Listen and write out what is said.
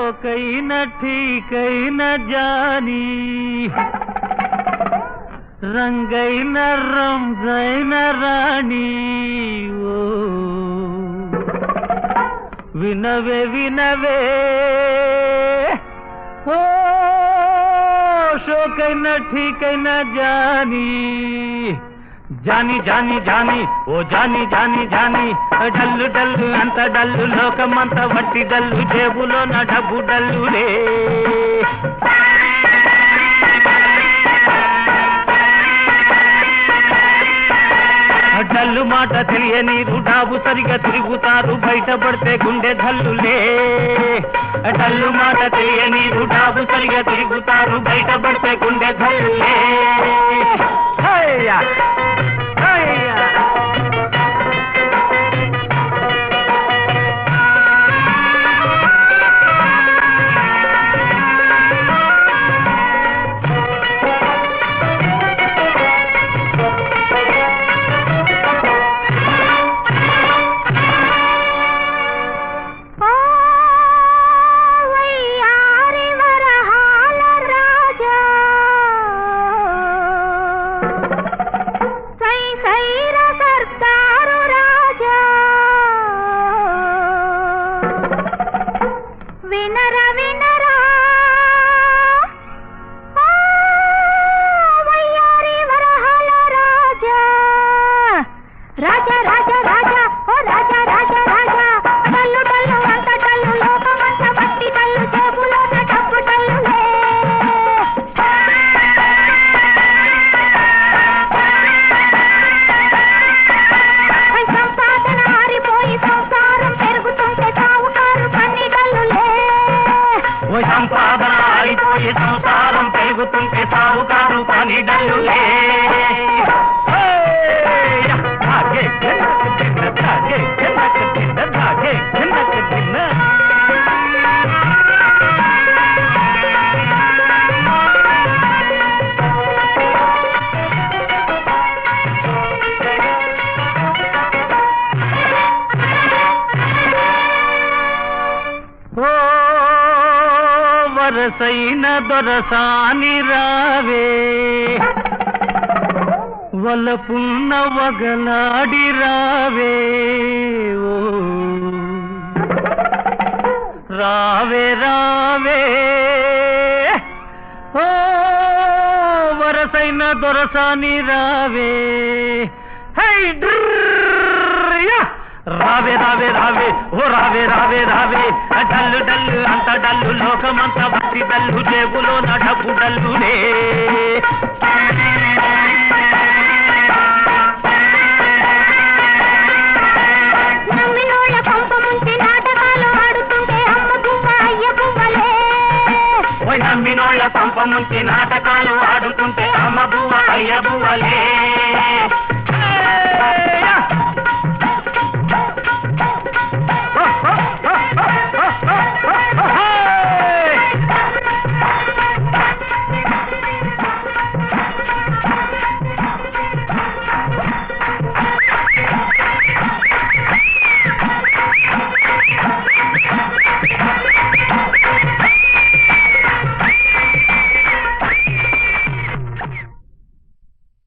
షోకైన ఠీకైన జానీ రంగైన రంజైన రాణి ఓ వినవే వినవే ఓ షోకైన ఠీకైన జానీ జాని జాని జాని ఓ జాని జాని జాని డల్లు డల్లు అంత డల్లు లోకమంత వట్టి డల్లు జేబులో నా డబ్బు డల్లులే డల్లు మాట తెలియని రుడాబు సరిగా తిరుగుతారు బయటపడితే గుండె ధల్లులే డల్లు మాట తెలియని రుడాబు సరిగా తిరుగుతారు బయటపడితే గుండె ధల్లులే హయ్యా హయ్యా ఓ వయ్యారి వరహాల రాజా సై సైర సర్దారు రాజా వినర వినరా ఓ వయ్యారి వరహాల రాజా రాజా రాజా రాజా ఓ రాజా రాజా రాజా డల్లు డల్లు అంత డల్లు లోకమంత బట్టి డల్లు జేబులో డబ్బు డల్లులే పై సంపాదన ఆరిపోయి సంసారం పెరుగుతుంటే సావుకారు పన్ని డల్లులే ఓ సంపాదన అయిపోయి సంసారం పెరుగుతుంటే సావుకారు పని డల్లులే హేయ్! ధాగే జనక దిన్న, ధాగే జనక దిన్న, ధాగే జనక దిన్న. ఓ వరసైన దొరసాని రావే వలపున్న వగలాడి రావే ఓ రావే రావే ఓ వరసైన దొరసాని రావే హై డ్రయ్యా! రావే రావే రావే ఓ రావే రావే రావే డల్లు డల్లు అంత డల్లు లోకమంత బట్టి డల్లు జేబులో నా డబ్బు డల్లునే నమ్మినోళ్ళ కొంప ముంచి నాటకాలు ఆడుతుంటే అమ్మ గువ్వ అయ్య గువ్వలే ఓ నమ్మినోళ్ళ పంప ముంచి నాటకాలు ఆడుతుంటే అమ్మ బువ్వ అయ్య బువ్వలే